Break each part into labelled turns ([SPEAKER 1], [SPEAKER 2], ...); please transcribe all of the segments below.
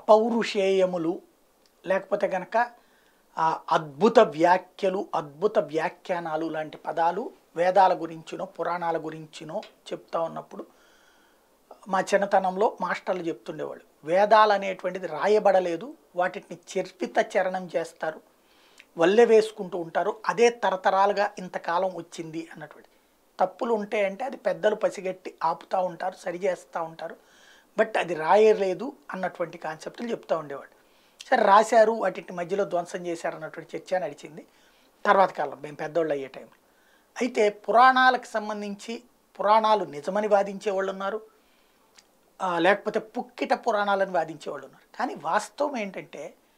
[SPEAKER 1] అపౌరుషేయములు లేకపోతే కనుక ఆ, అద్భుత వ్యాఖ్యలు అద్భుత వ్యాఖ్యానాలు లాంటి పదాలు వేదాల గురించినో పురాణాల గురించినో చెప్తా ఉన్నప్పుడు మా చిన్నతనంలో మాస్టర్లు చెప్తుండేవాళ్ళు వేదాలు అనేటువంటిది రాయబడలేదు వాటిని చర్పిత చరణం చేస్తారు వల్లె వేసుకుంటూ ఉంటారు అదే తరతరాలుగా ఇంతకాలం వచ్చింది అన్నటువంటి తప్పులు ఉంటే అంటే అది పెద్దలు పసిగట్టి ఆపుతూ ఉంటారు సరి చేస్తూ ఉంటారు బట్ అది రాయలేదు అన్నటువంటి కాన్సెప్టులు చెప్తూ ఉండేవాడు సరే రాశారు వాటిని మధ్యలో ధ్వంసం చేశారు అన్నటువంటి చర్చ నడిచింది తర్వాత కాలం మేము పెద్దోళ్ళు అయ్యే టైంలో అయితే పురాణాలకు సంబంధించి పురాణాలు నిజమని వాదించే వాళ్ళు ఉన్నారు ఆ, లేకపోతే పుక్కిట పురాణాలను వాదించే వాళ్ళు ఉన్నారు కానీ వాస్తవం ఏంటంటే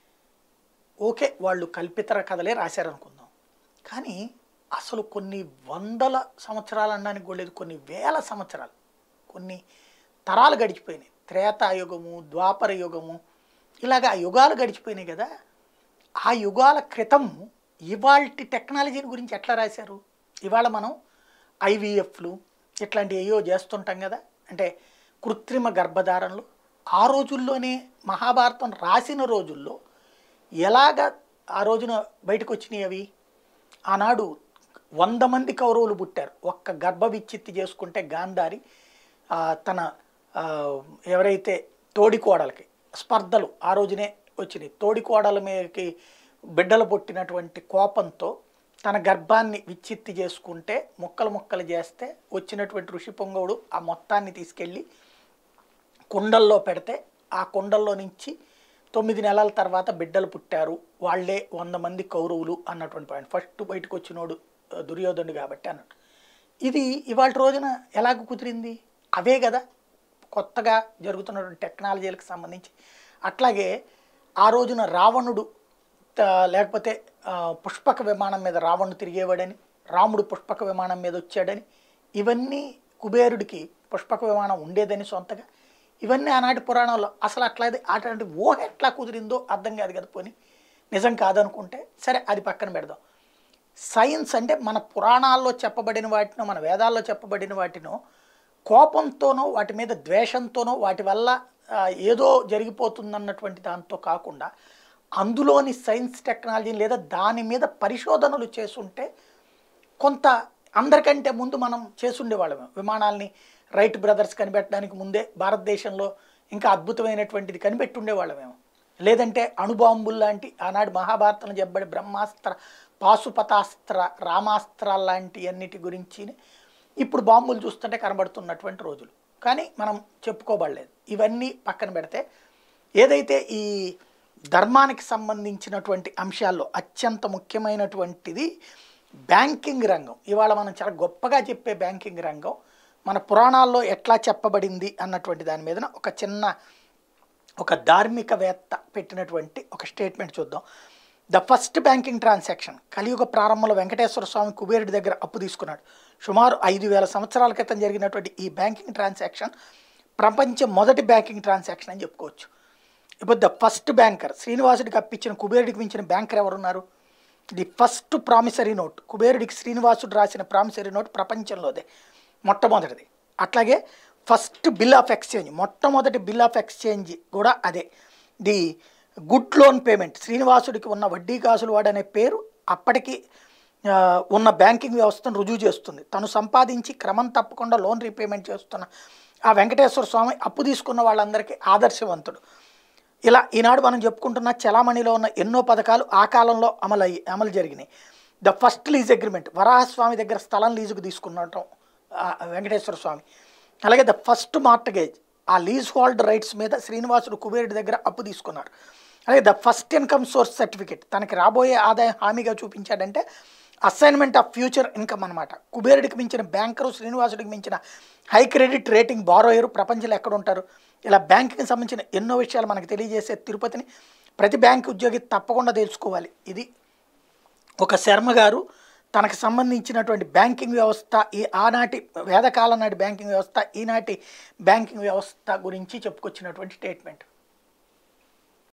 [SPEAKER 1] ఓకే వాళ్ళు కల్పితర కథలే రాశారనుకుందాం కానీ అసలు కొన్ని వందల సంవత్సరాలు అనడానికి కూడా లేదు కొన్ని వేల సంవత్సరాలు కొన్ని తరాలు గడిచిపోయినాయి త్రేతాయుగము ద్వాపర యుగము ఇలాగ ఆ యుగాలు గడిచిపోయినాయి కదా ఆ యుగాల క్రితం ఇవాల్టి టెక్నాలజీని గురించి ఎట్లా రాశారు ఇవాళ మనం ఐవీఎఫ్లు ఇట్లాంటి ఏయో చేస్తుంటాం కదా అంటే కృత్రిమ గర్భధారణలు ఆ రోజుల్లోనే మహాభారతం రాసిన రోజుల్లో ఎలాగ ఆ రోజున బయటకు వచ్చినాయి అవి ఆనాడు వంద మంది కౌరవులు పుట్టారు ఒక్క గర్భ విచ్చిత్తి చేసుకుంటే గాంధారి ఆ, తన ఆ, ఎవరైతే తోడికోడలకి స్పర్ధలు ఆ రోజునే వచ్చినాయి తోడికోడల మీదకి బిడ్డలు పుట్టినటువంటి కోపంతో తన గర్భాన్ని విచ్చిత్తి చేసుకుంటే ముక్కలు ముక్కలు చేస్తే వచ్చినటువంటి ఋషి పొంగవుడు ఆ మొత్తాన్ని తీసుకెళ్ళి కుండల్లో పెడితే ఆ కుండల్లో నుంచి తొమ్మిది నెలల తర్వాత బిడ్డలు పుట్టారు వాళ్ళే వంద మంది కౌరవులు అన్నటువంటి పాయింట్ ఫస్ట్ బయటకు వచ్చినోడు ఆ, దుర్యోధనుడు కాబట్టి అన్నట్టు ఇది ఇవాళ రోజున ఎలాగ కుదిరింది అవే కదా కొత్తగా జరుగుతున్నటువంటి టెక్నాలజీలకు సంబంధించి అట్లాగే ఆ రోజున రావణుడు త- లేకపోతే ఆ, పుష్పక విమానం మీద రావణుడు తిరిగేవాడని రాముడు పుష్పక విమానం మీద వచ్చాడని ఇవన్నీ కుబేరుడికి పుష్పక విమానం ఉండేదని సొంతగా ఇవన్నీ ఆనాటి పురాణంలో అసలు అట్లాది అటువంటి ఊహ ఎట్లా కుదిరిందో అర్థం కాదు కదా పోని నిజం కాదనుకుంటే సరే అది పక్కన పెడదాం సైన్స్ అంటే మన పురాణాల్లో చెప్పబడిన వాటినో మన వేదాల్లో చెప్పబడిన వాటినో కోపంతోనో వాటి మీద ద్వేషంతోనో వాటి వల్ల ఆ, ఏదో జరిగిపోతుందన్నటువంటి దాంతో కాకుండా అందులోని సైన్స్ టెక్నాలజీ లేదా దాని మీద పరిశోధనలు చేసుంటే కొంత అందరికంటే ముందు మనం చేసుండేవాళ్ళమే విమానాల్ని రైట్ బ్రదర్స్ కనిపెట్టడానికి ముందే భారతదేశంలో ఇంకా అద్భుతమైనటువంటిది కనిపెట్టి ఉండేవాళ్ళమేమో లేదంటే అణుబాంబులు లాంటి ఆనాడు మహాభారతంలో చెప్పబడి బ్రహ్మాస్త్ర పాశుపతాస్త్ర రామాస్త్రాల లాంటి అన్నిటి గురించి ఇప్పుడు బాంబులు చూస్తుంటే కనబడుతున్నటువంటి రోజులు కానీ మనం చెప్పుకోబడలేదు ఇవన్నీ పక్కన పెడితే ఏదైతే ఈ ధర్మానికి సంబంధించినటువంటి అంశాల్లో అత్యంత ముఖ్యమైనటువంటిది బ్యాంకింగ్ రంగం ఇవాళ మనం చాలా గొప్పగా చెప్పే బ్యాంకింగ్ రంగం మన పురాణాల్లో ఎట్లా చెప్పబడింది అన్నటువంటి దాని మీద ఒక చిన్న ఒక ధార్మికవేత్త పెట్టినటువంటి ఒక స్టేట్మెంట్ చూద్దాం ద ఫస్ట్ బ్యాంకింగ్ ట్రాన్సాక్షన్ కలియుగ ప్రారంభంలో వెంకటేశ్వర స్వామి కుబేరుడి దగ్గర అప్పు తీసుకున్నాడు సుమారు ఐదు వేల సంవత్సరాల క్రితం జరిగినటువంటి ఈ బ్యాంకింగ్ ట్రాన్సాక్షన్ ప్రపంచ మొదటి బ్యాంకింగ్ ట్రాన్సాక్షన్ అని చెప్పుకోవచ్చు ఇప్పుడు ద ఫస్ట్ బ్యాంకర్ శ్రీనివాసుడికి అప్పించిన కుబేరుడికి మించిన బ్యాంకర్ ఎవరున్నారు ది ఫస్ట్ ప్రామిసరీ నోట్ కుబేరుడికి శ్రీనివాసుడు రాసిన ప్రామిసరీ నోట్ ప్రపంచంలోదే మొట్టమొదటిది అట్లాగే ఫస్ట్ బిల్ ఆఫ్ ఎక్స్చేంజ్ మొట్టమొదటి బిల్ ఆఫ్ ఎక్స్చేంజ్ కూడా అదే ది గుడ్ లోన్ పేమెంట్ శ్రీనివాసుడికి ఉన్న వడ్డీ కాసులు వాడనే పేరు అప్పటికి ఆ, ఉన్న బ్యాంకింగ్ వ్యవస్థను రుజువు చేస్తుంది తను సంపాదించి క్రమం తప్పకుండా లోన్ రీపేమెంట్ చేస్తున్న ఆ వెంకటేశ్వర స్వామి అప్పు తీసుకున్న వాళ్ళందరికీ ఆదర్శవంతుడు ఇలా ఈనాడు మనం చెప్పుకుంటున్న చలామణిలో ఉన్న ఎన్నో పథకాలు ఆ కాలంలో అమలు అయ్యి అమలు జరిగినాయి the first lease agreement Varahaswamy దగ్గర స్థలం లీజుకు తీసుకున్నటం ఆ, వెంకటేశ్వర స్వామి అలాగే ద ఫస్ట్ మార్టగేజ్ ఆ లీజ్ హోల్డ్ రైట్స్ మీద శ్రీనివాసుడు కుబేరుడి దగ్గర అప్పు తీసుకున్నారు అలాగే the first income source certificate తనకి రాబోయే ఆదాయం హామీగా చూపించాడంటే అసైన్మెంట్ ఆఫ్ ఫ్యూచర్ ఇన్కమ్ అనమాట కుబేరుడికి మించిన బ్యాంకరు శ్రీనివాసుడికి మించిన హై క్రెడిట్ రేటింగ్ బారోయరు ప్రపంచంలో ఎక్కడ ఉంటారు ఇలా బ్యాంకింగ్కి సంబంధించిన ఎన్నో విషయాలు మనకు తెలియజేసే తిరుపతిని ప్రతి బ్యాంక్ ఉద్యోగి తప్పకుండా తెలుసుకోవాలి ఇది ఒక శర్మ గారు తనకు సంబంధించినటువంటి బ్యాంకింగ్ వ్యవస్థ ఈ ఆనాటి వేదకాలం నాటి బ్యాంకింగ్ వ్యవస్థ ఈనాటి బ్యాంకింగ్ వ్యవస్థ గురించి చెప్పుకొచ్చినటువంటి స్టేట్మెంట్